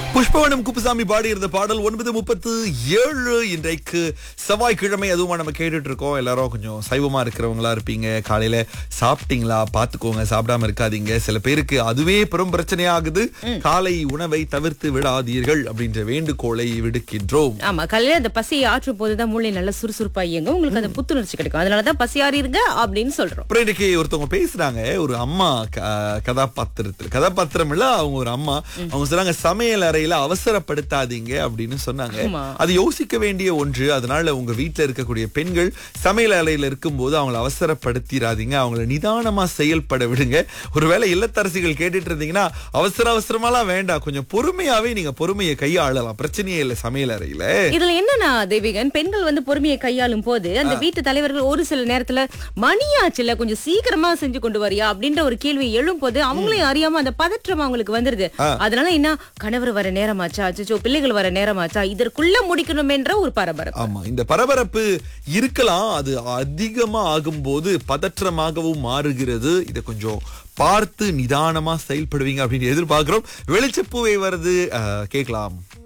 புஷ்பவனம் குப்புசாமி பாடியிருந்த பாடல் ஒன்பது முப்பத்து ஏழு இன்றைக்கு செவ்வாய்க்கிழமை அதுவுமா நம்ம கேட்டுட்டு இருக்கோம் எல்லாரும் கொஞ்சம் சைவமா இருக்கிறவங்களா இருப்பீங்க காலையில சாப்பிட்டீங்களா பாத்துக்கோங்க சாப்பிடாம இருக்காதீங்க சில பேருக்கு அதுவே பெரும் பிரச்சனையாகுது காலை உணவை தவிர்த்து விடாதீர்கள் அப்படின்ற வேண்டுகோளை விடுக்கின்றோம் ஆமா காலையில அந்த பசியை ஆற்றும் போதுதான் மூளை நல்லா சுறுசுறுப்பா இயங்கும் உங்களுக்கு அந்த புத்துணர்ச்சி கிடைக்கும் அதனாலதான் பசியாறிருங்க அப்படின்னு சொல்றோம் அப்புறம் இன்னைக்கு ஒருத்தவங்க பேசுறாங்க ஒரு அம்மா க- கதாபாத்திரத்தில் கதாபாத்திரம் இல்ல அவங்க ஒரு அம்மா அவங்க சொன்னாங்க சமையல் அறையில அவசரப்படுத்தாதீங்க அப்படின்னு சொன்னாங்க ஆமா. அது யோசிக்க வேண்டிய ஒன்று அதனால உங்க வீட்ல இருக்கக்கூடிய பெண்கள் சமையல் அறையில இருக்கும்போது அவங்கள அவசரப்படுத்திடாதீங்க அவங்கள நிதானமா செயல்பட விடுங்க ஒருவேளை இல்லத்தரசிகள் கேட்டுட்டு இருந்தீங்கன்னா அவசர அவசரமாலாம் வேண்டாம் கொஞ்சம் பொறுமையாவே நீங்க பொறுமையை கையாளலாம் பிரச்சனையே இல்லை சமையல் அறையில இதுல என்னன்னா தேவிகன் பெண்கள் வந்து பொறுமையை கையாளும் போது அந்த வீட்டு தலைவர்கள் ஒரு சில நேரத்துல மணியாச்சுல கொஞ்சம் சீக்கிரமா செஞ்சு கொண்டு வரியா அப்படின்ற ஒரு கேள்வி எழும் போது அவங்களையும் அறியாம அந்த பதற்றம் அவங்களுக்கு வந்துருது அதனால என்ன கணவர் வர நேரமாச்சா அச்சோ பிள்ளைகள் வர நேரமாச்சா இதற்குள்ள முடிக்கணும் என்ற ஒரு பரபரப்பு ஆமா இந்த பரபரப்பு இருக்கலாம் அது அதிகமா ஆகும்போது பதற்றமாகவும் மாறுகிறது இதை கொஞ்சம் பார்த்து நிதானமா செயல்படுவீங்க அப்படின்னு எதிர்பார்க்கிறோம் வெளிச்சப்பூவை வருது அஹ், கேட்கலாம்